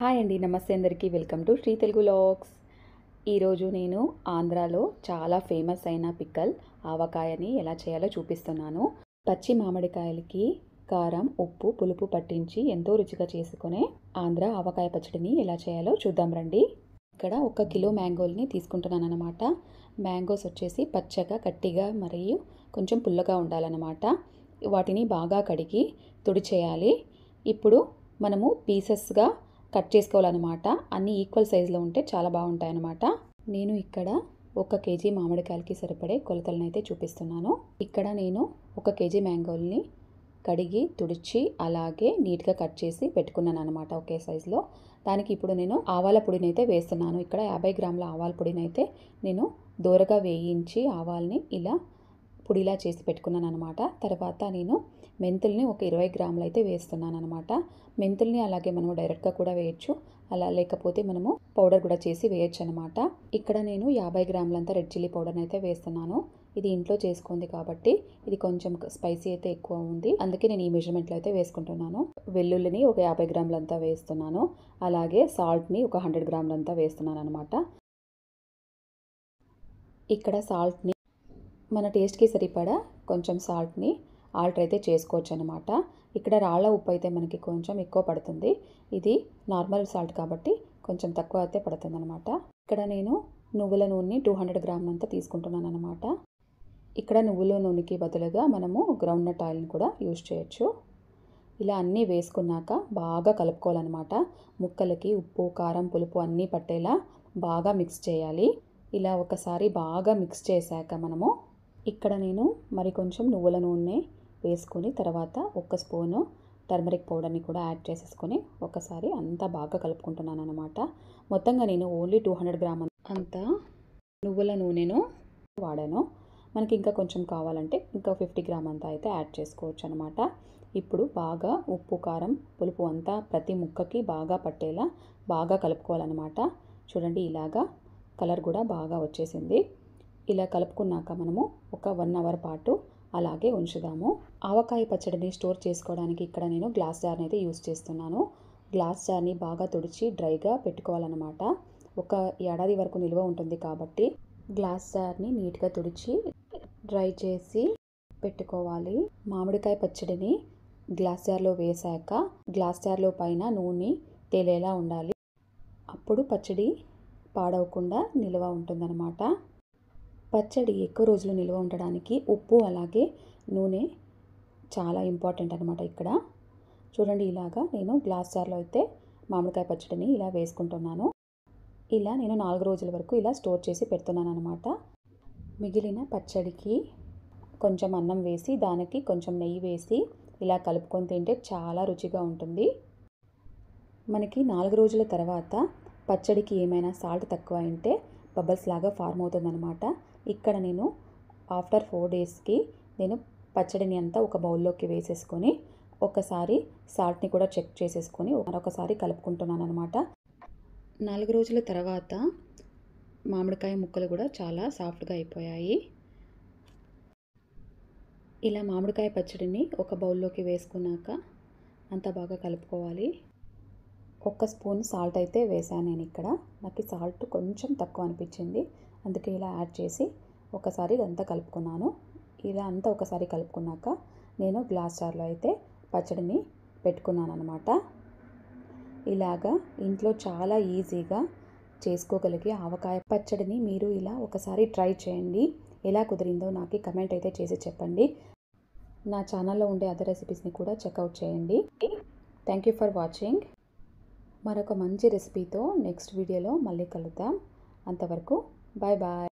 hi అండి నమస్తే అందరికీ welcome to Shri Telugu logs ఈరోజు నేను ఆంధ్రాలో చాలా ఫేమస్ అయిన పిక్కల్ ఆవకాయని ఎలా చేయాలో చూపిస్తున్నాను పచ్చి మామిడికాయలకి కారం ఉప్పు పులుపు పట్టించి ఎంతో రుచిగా చేసుకునే ఆంధ్ర ఆవకాయ పచ్చడిని ఎలా చేయాలో చూద్దాం రండి ఇక్కడ ఒక కిలో మ్యాంగోల్ని తీసుకుంటున్నాను అనమాట మ్యాంగోస్ వచ్చేసి పచ్చగా గట్టిగా మరియు కొంచెం పుల్లగా ఉండాలన్నమాట వాటిని బాగా కడిగి తుడిచేయాలి ఇప్పుడు మనము పీసెస్గా కట్ చేసుకోవాలన్నమాట అన్ని ఈక్వల్ సైజులో ఉంటే చాలా బాగుంటాయి అన్నమాట నేను ఇక్కడ ఒక కేజీ మామిడికాయలకి సరిపడే కొలతలను అయితే చూపిస్తున్నాను ఇక్కడ నేను ఒక కేజీ మ్యాంగోల్ని కడిగి తుడిచి అలాగే నీట్గా కట్ చేసి పెట్టుకున్నాను అనమాట ఒకే సైజులో దానికి ఇప్పుడు నేను ఆవాల పొడిని అయితే వేస్తున్నాను ఇక్కడ యాభై గ్రాముల ఆవాల పొడిని అయితే నేను దూరగా వేయించి ఆవాల్ని ఇలా పొడిలా చేసి పెట్టుకున్నాను అనమాట తర్వాత నేను మెంతుల్ని ఒక ఇరవై గ్రాములు అయితే వేస్తున్నాను అనమాట మెంతుల్ని అలాగే మనము డైరెక్ట్గా కూడా వేయచ్చు అలా లేకపోతే మనము పౌడర్ కూడా చేసి వేయచ్చు అనమాట ఇక్కడ నేను యాభై గ్రాములంతా రెడ్ చిల్లీ పౌడర్ని అయితే వేస్తున్నాను ఇది ఇంట్లో చేసుకుంది కాబట్టి ఇది కొంచెం స్పైసీ అయితే ఎక్కువ ఉంది అందుకే నేను ఈ మెజర్మెంట్లో అయితే వేసుకుంటున్నాను వెల్లుల్లిని ఒక యాభై గ్రాములంతా వేస్తున్నాను అలాగే సాల్ట్ని ఒక హండ్రెడ్ గ్రాములంతా వేస్తున్నాను అనమాట ఇక్కడ సాల్ట్ని మన టేస్ట్కి సరిపడా కొంచెం సాల్ట్ని ఆల్టర్ అయితే చేసుకోవచ్చు అనమాట ఇక్కడ రాళ్ళ ఉప్పు అయితే మనకి కొంచెం ఎక్కువ పడుతుంది ఇది నార్మల్ సాల్ట్ కాబట్టి కొంచెం తక్కువ అయితే పడుతుంది అనమాట ఇక్కడ నేను నువ్వుల నూనె టూ హండ్రెడ్ గ్రామ్ అంతా తీసుకుంటున్నాను అనమాట ఇక్కడ నువ్వుల నూనెకి బదులుగా మనము గ్రౌండ్ నట్ ఆయిల్ని కూడా యూజ్ చేయొచ్చు ఇలా అన్నీ వేసుకున్నాక బాగా కలుపుకోవాలన్నమాట ముక్కలకి ఉప్పు కారం పులుపు అన్నీ పట్టేలా బాగా మిక్స్ చేయాలి ఇలా ఒకసారి బాగా మిక్స్ చేశాక మనము ఇక్కడ నేను మరి కొంచెం నువ్వుల నూనె వేసుకొని తర్వాత ఒక స్పూను టర్మరిక్ పౌడర్ని కూడా యాడ్ చేసేసుకొని ఒకసారి అంతా బాగా కలుపుకుంటున్నాను అనమాట మొత్తంగా నేను ఓన్లీ టూ హండ్రెడ్ గ్రామ్ అంత నువ్వుల నూనెను వాడాను మనకి ఇంకా కొంచెం కావాలంటే ఇంకా ఫిఫ్టీ గ్రామ్ అంతా అయితే యాడ్ చేసుకోవచ్చు అనమాట ఇప్పుడు బాగా ఉప్పు కారం పులుపు అంతా ప్రతి ముక్కకి బాగా పట్టేలా బాగా కలుపుకోవాలన్నమాట చూడండి ఇలాగా కలర్ కూడా బాగా వచ్చేసింది ఇలా కలుపుకున్నాక మనము ఒక వన్ అవర్ పాటు అలాగే ఉంచుదాము ఆవకాయ పచ్చడిని స్టోర్ చేసుకోవడానికి ఇక్కడ నేను గ్లాస్ జార్ని అయితే యూస్ చేస్తున్నాను గ్లాస్ జార్ని బాగా తుడిచి డ్రైగా పెట్టుకోవాలన్నమాట ఒక ఏడాది వరకు నిల్వ ఉంటుంది కాబట్టి గ్లాస్ జార్ని నీట్గా తుడిచి డ్రై చేసి పెట్టుకోవాలి మామిడికాయ పచ్చడిని గ్లాస్ జార్లో వేసాక గ్లాస్ జార్లో పైన నూనె తేలేలా ఉండాలి అప్పుడు పచ్చడి పాడవకుండా నిల్వ ఉంటుందన్నమాట పచ్చడి ఎక్కువ రోజులు నిల్వ ఉండడానికి ఉప్పు అలాగే నూనె చాలా ఇంపార్టెంట్ అనమాట ఇక్కడ చూడండి ఇలాగా నేను గ్లాస్ జార్లో అయితే మామిడికాయ పచ్చడిని ఇలా వేసుకుంటున్నాను ఇలా నేను నాలుగు రోజుల వరకు ఇలా స్టోర్ చేసి పెడుతున్నాను అనమాట మిగిలిన పచ్చడికి కొంచెం అన్నం వేసి దానికి కొంచెం నెయ్యి వేసి ఇలా కలుపుకొని తింటే చాలా రుచిగా ఉంటుంది మనకి నాలుగు రోజుల తర్వాత పచ్చడికి ఏమైనా సాల్ట్ తక్కువ అయింటే బబల్స్ లాగా ఫార్మ్ అవుతుందన్నమాట ఇక్కడ నేను ఆఫ్టర్ ఫోర్ డేస్కి నేను పచ్చడిని అంతా ఒక బౌల్లోకి వేసేసుకొని ఒకసారి సాల్ట్ని కూడా చెక్ చేసేసుకొని మరొకసారి కలుపుకుంటున్నాను అనమాట నాలుగు రోజుల తర్వాత మామిడికాయ ముక్కలు కూడా చాలా సాఫ్ట్గా అయిపోయాయి ఇలా మామిడికాయ పచ్చడిని ఒక బౌల్లోకి వేసుకున్నాక అంతా బాగా కలుపుకోవాలి ఒక్క స్పూన్ సాల్ట్ అయితే వేసాను నేను ఇక్కడ నాకు సాల్ట్ కొంచెం తక్కువ అనిపించింది అందుకే ఇలా యాడ్ చేసి ఒకసారి ఇదంతా కలుపుకున్నాను ఇలా అంతా ఒకసారి కలుపుకున్నాక నేను గ్లాస్ జార్లో అయితే పచ్చడిని పెట్టుకున్నాను అనమాట ఇలాగా ఇంట్లో చాలా ఈజీగా చేసుకోగలిగే ఆవకాయ పచ్చడిని మీరు ఇలా ఒకసారి ట్రై చేయండి ఎలా కుదిరిందో నాకు కమెంట్ అయితే చేసి చెప్పండి నా ఛానల్లో ఉండే అదర్ రెసిపీస్ని కూడా చెక్అవుట్ చేయండి థ్యాంక్ యూ ఫర్ వాచింగ్ మరొక మంచి రెసిపీతో నెక్స్ట్ వీడియోలో మళ్ళీ కలుద్దాం అంతవరకు బాయ్ బాయ్